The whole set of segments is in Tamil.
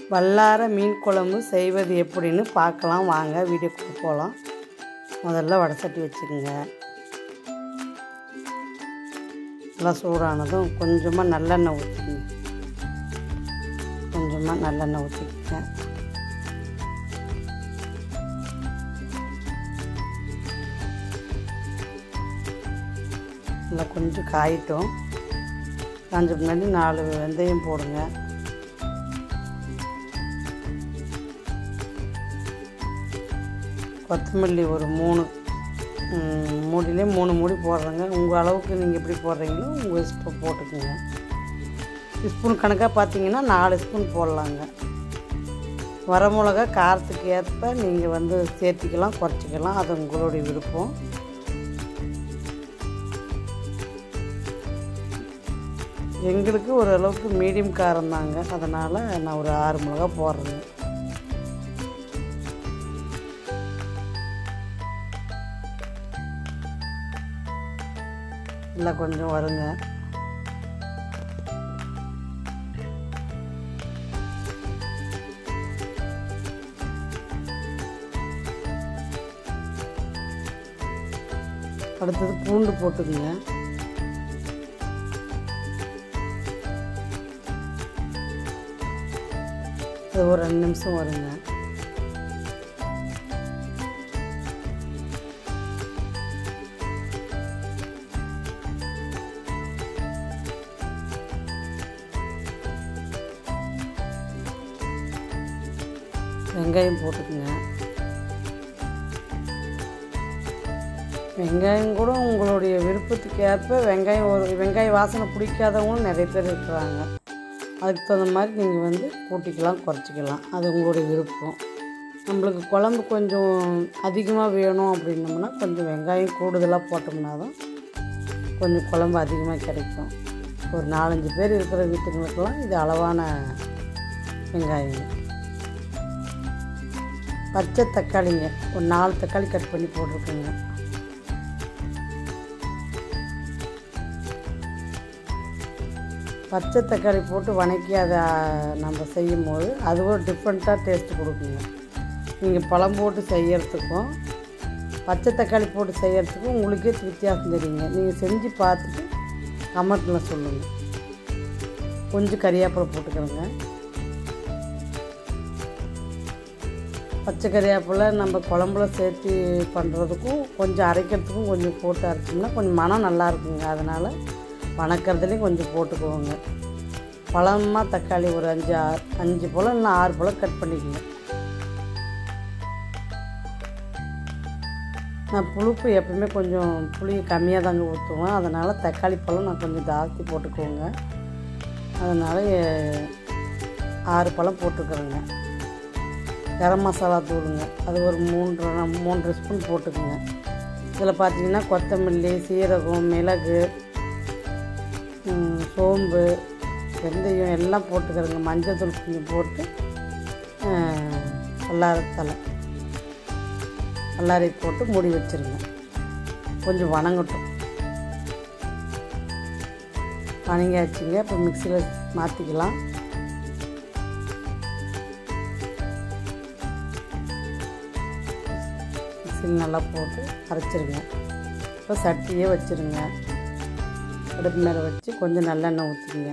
வல்லார மீன் குழம்பு செய்வது எப்படின்னு பார்க்கலாம் வாங்க வீடியோக்குள்ளே போகலாம் முதல்ல வடை சட்டி வச்சுக்கோங்க நல்லா சூடானதும் கொஞ்சமாக நல்லெண்ணெய் ஊற்றிக்கங்க கொஞ்சமாக நல்லெண்ணெய் ஊற்றிக்கங்க நல்லா கொஞ்சம் காயிட்டும் காஞ்ச பின்னாடி நாலு வெந்தயம் போடுங்க கொத்தமல்லி ஒரு மூணு ம், மூடிலே மூணு மூடி போடுறேங்க உங்கள் அளவுக்கு நீங்கள் எப்படி போடுறீங்களோ உங்கள் ஸ்பூன் போட்டுக்குங்க ஸ்பூன் கணக்காக பார்த்தீங்கன்னா நாலு ஸ்பூன் போடலாங்க வரமிளகா காரத்துக்கு ஏற்ப நீங்கள் வந்து சேர்த்திக்கலாம் குறைச்சிக்கலாம் அது உங்களுடைய விருப்பம் எங்களுக்கு ஓரளவுக்கு மீடியம் காரம் தாங்க அதனால் நான் ஒரு ஆறு மிளகா போடுறேங்க இல்லை கொஞ்சம் வருங்க அடுத்தது பூண்டு போட்டுக்குங்க அது ஒரு ரெண்டு நிமிஷம் வருங்க வெங்காயம் போட்டுக்குங்க வெங்காயம் கூட உங்களுடைய விருப்பத்துக்கு ஏற்ப வெங்காயம் ஒரு வெங்காய வாசனை பிடிக்காதவங்களும் நிறைய பேர் இருக்கிறாங்க அதுக்கு தகுந்த மாதிரி நீங்கள் வந்து கூட்டிக்கலாம் குறைச்சிக்கலாம் அது உங்களுடைய விருப்பம் நம்மளுக்கு குழம்பு கொஞ்சம் அதிகமாக வேணும் அப்படின்னோம்னா கொஞ்சம் வெங்காயம் கூடுதலாக போட்டோம்னா தான் கொஞ்சம் குழம்பு அதிகமாக கிடைக்கும் ஒரு நாலஞ்சு பேர் இருக்கிற வீட்டுங்களுக்கெல்லாம் இது அளவான வெங்காயம் பச்சை தக்காளிங்க ஒரு நாலு தக்காளி கட் பண்ணி போட்டிருக்கேங்க பச்சை தக்காளி போட்டு வணக்கி அதை நம்ம செய்யும் போது அது ஒரு டிஃப்ரெண்ட்டாக டேஸ்ட் கொடுக்குங்க நீங்கள் பழம் போட்டு செய்யறதுக்கும் பச்சை தக்காளி போட்டு செய்யறதுக்கும் உங்களுக்கே வித்தியாசம் தெரியுங்க நீங்கள் செஞ்சு பார்த்துட்டு கமெண்ட்டில் சொல்லுங்கள் கொஞ்சம் கறியாப்பிலை போட்டுக்கிறோங்க பச்சை கறியாப்பிலை நம்ம குழம்புல சேர்த்து பண்ணுறதுக்கும் கொஞ்சம் அரைக்கிறதுக்கும் கொஞ்சம் போட்டு அரைச்சோம்னா கொஞ்சம் மனம் நல்லா இருக்குங்க அதனால் வணக்கிறதுலேயும் கொஞ்சம் போட்டுக்குவோங்க பழமாக தக்காளி ஒரு அஞ்சு ஆறு அஞ்சு பழம் இல்லை ஆறு பழம் கட் பண்ணிக்கோங்க நான் புளிப்பு எப்பவுமே கொஞ்சம் புளி கம்மியாக தாங்க ஊற்றுவேன் அதனால் தக்காளி பழம் நான் கொஞ்சம் ஜாஸ்தி போட்டுக்குவோங்க அதனால் எ- ஆறு பழம் போட்டுக்கிறேங்க கரம் மசாலா தூளுங்க அது ஒரு மூன்று மூன்று ஸ்பூன் போட்டுக்குங்க இதில் பார்த்தீங்கன்னா கொத்தமல்லி சீரகம் மிளகு ம், சோம்பு வெந்தயம் எல்லாம் போட்டுக்கிறேங்க மஞ்சள் தூள் கொஞ்சம் போட்டு வல்லாரத்தலை வல்லாரை போட்டு மூடி வச்சிருங்க கொஞ்சம் வணங்கட்டும் வணங்கியாச்சுங்க இப்போ மிக்சியில் மாற்றிக்கலாம் மிக்சியில் நல்லா போட்டு அரைச்சிருங்க இப்போ சட்டியே வச்சுருங்க அடுப்பு மேலே வச்சு கொஞ்சம் நல்லெண்ணெய் ஊற்றிங்க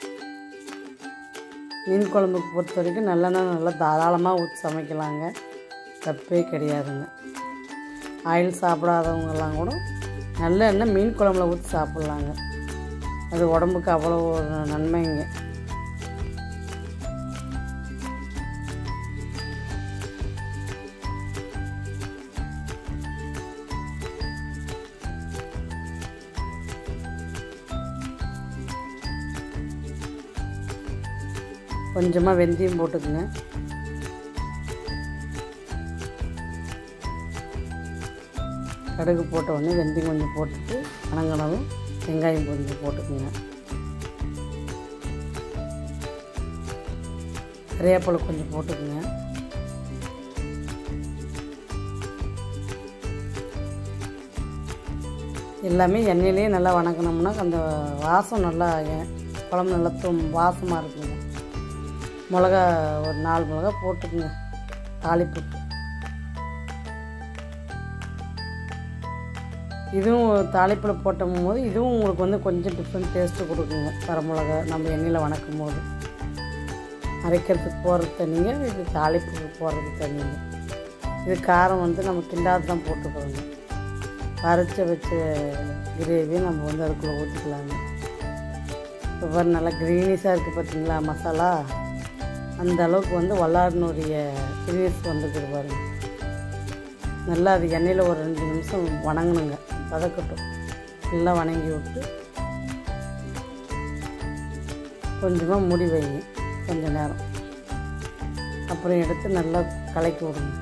மீன் குழம்புக்கு பொறுத்த வரைக்கும் நல்லெண்ணெய் நல்லா தாராளமாக ஊற்றி சமைக்கலாங்க தப்பே கிடையாதுங்க ஆயில் சாப்பிடாதவங்கெல்லாம் கூட நல்ல எண்ணெய் மீன் குழம்புல ஊற்றி சாப்பிட்லாங்க அது உடம்புக்கு அவ்வளோ ஒரு நன்மைங்க கொஞ்சமாக வெந்தயம் போட்டுக்குங்க கடுகு போட்ட உடனே வெந்தயம் கொஞ்சம் போட்டுட்டு வணங்கினதும் வெங்காயம் கொஞ்சம் போட்டுக்குங்க கறிவேப்பிலை கொஞ்சம் போட்டுக்குங்க எல்லாமே எண்ணெயிலே நல்லா வணக்கினோம்னா அந்த வாசம் நல்லா எ- குழம்பு நல்லா தூம் வாசமாக இருக்குங்க மிளகா ஒரு நாலு மிளகா போட்டுக்குங்க தாளிப்புக்கு இதுவும் தாளிப்பில் போட்டும் போது இதுவும் உங்களுக்கு வந்து கொஞ்சம் டிஃப்ரெண்ட் டேஸ்ட்டு கொடுக்குங்க வரமிளகா நம்ம எண்ணெயில் வணக்கும் போது அரைக்கிறதுக்கு போடுறது தனிங்க இது தாளிப்புக்கு போடுறது தனிங்க இது காரம் வந்து நம்ம கிண்டாது தான் போட்டுக்கிறோங்க அரைச்ச வச்ச கிரேவி நம்ம வந்து அதுக்குள்ளே ஊற்றிக்கலாங்க இப்போ பாரு நல்லா க்ரீனிஷாக இருக்குது பார்த்தீங்களா மசாலா அந்த அளவுக்கு வந்து வல்லாடினுடைய க்ரீனிஸ் வந்துருக்குது பாருங்க நல்லா அது எண்ணெயில் ஒரு ரெண்டு நிமிஷம் வணங்கணுங்க வதக்கட்டும் நல்லா வணங்கி விட்டு கொஞ்சமாக மூடி வைங்க கொஞ்ச நேரம் அப்புறம் எடுத்து நல்லா கலக்கி விடுங்க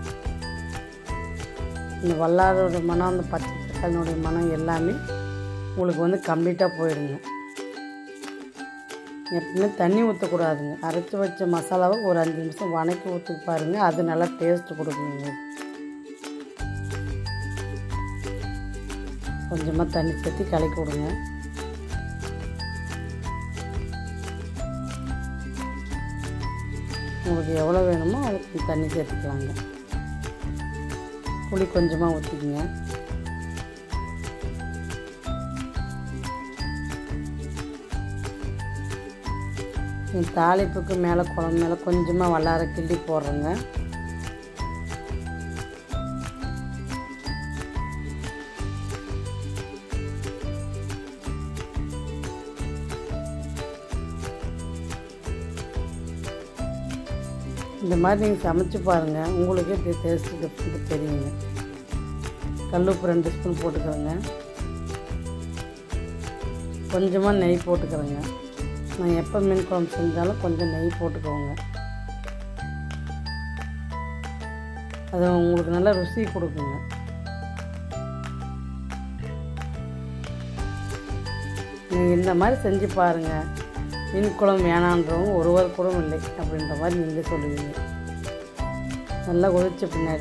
இந்த வல்லாரோட மனம் அந்த பச்சை தக்காளினுடைய மனம் எல்லாமே உங்களுக்கு வந்து கம்ப்ளீட்டாக போயிடுங்க எப்பவுமே தண்ணி ஊற்றக்கூடாதுங்க அரைச்சி வச்ச மசாலாவை ஒரு அஞ்சு நிமிஷம் வணக்கி ஊற்றி பாருங்கள் அது நல்லா டேஸ்ட்டு கொடுக்குங்க உங்களுக்கு கொஞ்சமாக தண்ணி சேர்த்து கலக்கி விடுங்க உங்களுக்கு எவ்வளோ வேணுமோ அதுக்கு தண்ணி சேர்த்துக்கலாங்க புளி கொஞ்சமாக ஊற்றிக்குங்க தாளிப்புக்கு மேலே குழம்பு மேலே கொஞ்சமாக வல்லார கிள்ளி போடுறேங்க இந்த மாதிரி நீங்கள் சமைச்சு பாருங்கள் உங்களுக்கே டேஸ்ட்டு டிஃப்ரெண்ட் தெரியுங்க கல்லுப்பு ரெண்டு ஸ்பூன் போட்டுக்கிறேங்க கொஞ்சமாக நெய் போட்டுக்கிறேங்க நான் எப்போ மீன் குழம்பு செஞ்சாலும் கொஞ்சம் நெய் போட்டுக்கோங்க அது உங்களுக்கு நல்லா ருசி கொடுக்குங்க நீங்கள் இந்த மாதிரி செஞ்சு பாருங்கள் மீன் குழம்பு வேணான்றவங்க ஒருவர் கூட இல்லை அப்படின்ற மாதிரி நீங்களே சொல்லுவீங்க நல்லா கொதிச்ச பின்னாடி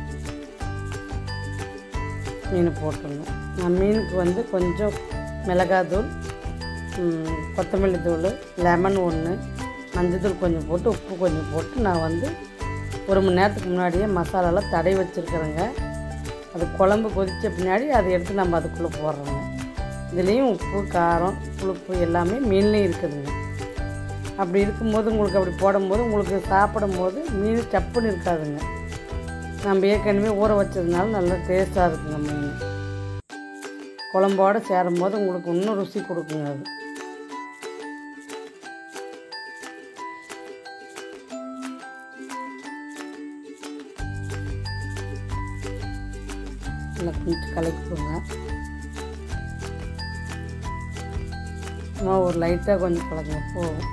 மீன் போட்டுருங்க நான் மீனுக்கு வந்து கொஞ்சம் மிளகாத்தூள் கொத்தமல்லி தூள் லெமன் ஒன்று மஞ்சத்தூள் கொஞ்சம் போட்டு உப்பு கொஞ்சம் போட்டு நான் வந்து ஒரு மணி நேரத்துக்கு முன்னாடியே மசாலாலாம் தடை வச்சுருக்குறேங்க அது குழம்பு கொதித்த பின்னாடி அதை எடுத்து நம்ம அதுக்குள்ளே போடுறோங்க இதுலேயும் உப்பு காரம் புளிப்பு எல்லாமே மீன்லேயும் இருக்குதுங்க அப்படி இருக்கும்போது உங்களுக்கு அப்படி போடும்போது உங்களுக்கு சாப்பிடும் போது மீன் சப்புன்னு இருக்காதுங்க நம்ம ஏற்கனவே ஊற வச்சதுனால நல்லா டேஸ்ட்டாக இருக்குங்க மீன் குழம்போடு சேரும் போது உங்களுக்கு இன்னும் ருசி கொடுக்குங்க அது நல்லா கொஞ்சம் கலக்கிக்கோங்க சும்மா ஒரு லைட்டாக கொஞ்சம் கலக்குங்க போகும்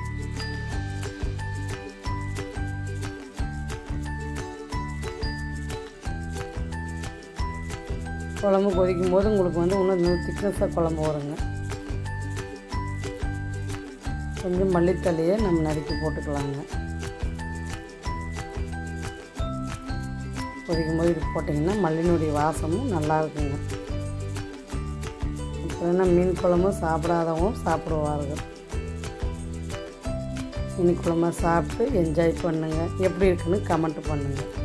குழம்பு கொதிக்கும் போது உங்களுக்கு வந்து இன்னும் இன்னும் திக்னஸாக குழம்பு வருங்க கொஞ்சம் மல்லித்தலையை நம்ம நறுக்கி போட்டுக்கலாங்க கொதிக்கும் போது இது போட்டிங்கன்னா மல்லினுடைய வாசமும் நல்லா இருக்குங்க அப்புறம் என்ன மீன் குழம்பும் சாப்பிடாதவங்க சாப்பிடுவார்கள் மீன் குழம்பு சாப்பிட்டு என்ஜாய் பண்ணுங்கள் எப்படி இருக்குன்னு கமெண்ட் பண்ணுங்கள்